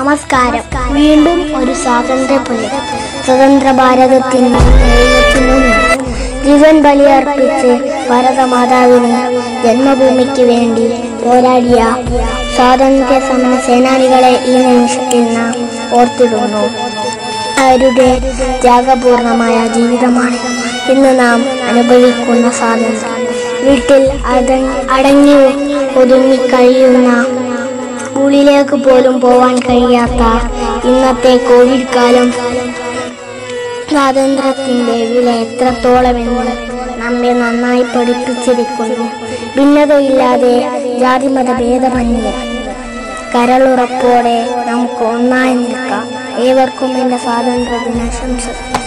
നമസ്കാരം വീണ്ടും ഒരു സ്വാതന്ത്ര്യ പുലരി സ്വതന്ത്ര ഭാരതത്തിന് ദൈവത്തിനു ജീവൻ ബലിയർപ്പിച്ച് ഭാരതമാതാവിന് ജന്മഭൂമിക്ക് വേണ്ടി പോരാടിയ സ്വാതന്ത്ര്യ സമര സേനാനികളെ ഈ നിമിഷത്തിൽ നാം ഓർത്തിടുന്നു അവരുടെ ത്യാഗപൂർണമായ ജീവിതമാണ് ഇന്ന് നാം അനുഭവിക്കുന്ന സ്വാതന്ത്ര്യം വീട്ടിൽ അട- അടങ്ങി ഒതുങ്ങി കഴിയുന്ന സ്കൂളിലേക്ക് പോലും പോവാൻ കഴിയാത്ത ഇന്നത്തെ കോവിഡ് കാലം സ്വാതന്ത്ര്യത്തിന്റെ വില എത്രത്തോളമെന്ന് നമ്മെ നന്നായി പഠിപ്പിച്ചിരിക്കുന്നു ഭിന്നതയില്ലാതെ ജാതിമത ഭേദമന്യേ കരളുറപ്പോടെ നമുക്ക് ഒന്നായി നിൽക്കാം ഏവർക്കും എൻ്റെ സ്വാതന്ത്ര്യ ദിനാശംസ